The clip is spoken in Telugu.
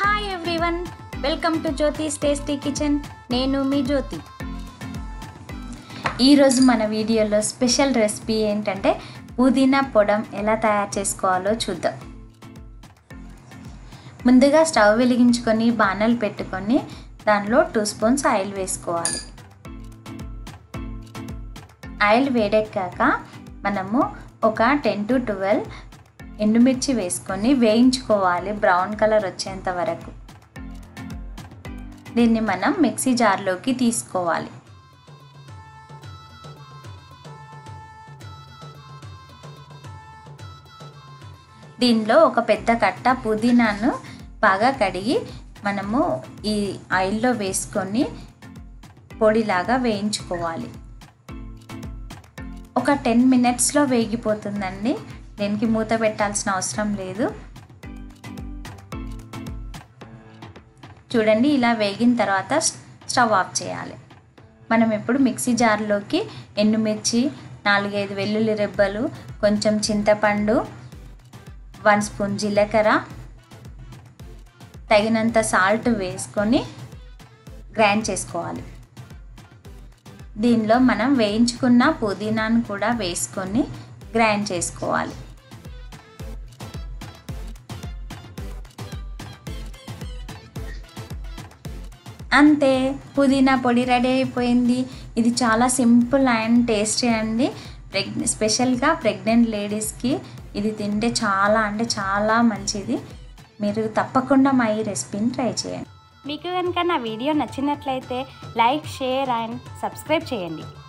hi everyone welcome to Jyothi's tasty kitchen నేను మీ జ్యోతి ఈరోజు మన వీడియోలో స్పెషల్ రెసిపీ ఏంటంటే పుదీనా పొడం ఎలా తయారు చేసుకోవాలో చూద్దాం ముందుగా స్టవ్ వెలిగించుకొని బాణలు పెట్టుకొని దానిలో టూ స్పూన్స్ ఆయిల్ వేసుకోవాలి ఆయిల్ వేడెక్కాక మనము ఒక టెన్ టు ట్వెల్వ్ ఎండుమిర్చి వేసుకొని వేయించుకోవాలి బ్రౌన్ కలర్ వచ్చేంత వరకు దీన్ని మనం మిక్సీ జార్లోకి తీసుకోవాలి దీనిలో ఒక పెద్ద కట్ట పుదీనాను బాగా కడిగి మనము ఈ ఆయిల్లో వేసుకొని పొడిలాగా వేయించుకోవాలి ఒక టెన్ మినిట్స్లో వేగిపోతుందండి దీనికి మూత పెట్టాల్సిన అవసరం లేదు చూడండి ఇలా వేగిన తర్వాత స్టవ్ ఆఫ్ చేయాలి మనం ఇప్పుడు మిక్సీ జార్లోకి ఎండుమిర్చి నాలుగైదు వెల్లుల్లి రెబ్బలు కొంచెం చింతపండు వన్ స్పూన్ జీలకర్ర తగినంత సాల్ట్ వేసుకొని గ్రైండ్ చేసుకోవాలి దీనిలో మనం వేయించుకున్న పుదీనాను కూడా వేసుకొని గ్రైండ్ చేసుకోవాలి అంతే పుదీనా పొడి రెడీ అయిపోయింది ఇది చాలా సింపుల్ అండ్ టేస్టీ అండి ప్రెగ్ స్పెషల్గా ప్రెగ్నెంట్ లేడీస్కి ఇది తింటే చాలా అంటే చాలా మంచిది మీరు తప్పకుండా మా ఈ రెసిపీని ట్రై చేయండి మీకు కనుక నా వీడియో నచ్చినట్లయితే లైక్ షేర్ అండ్ సబ్స్క్రైబ్ చేయండి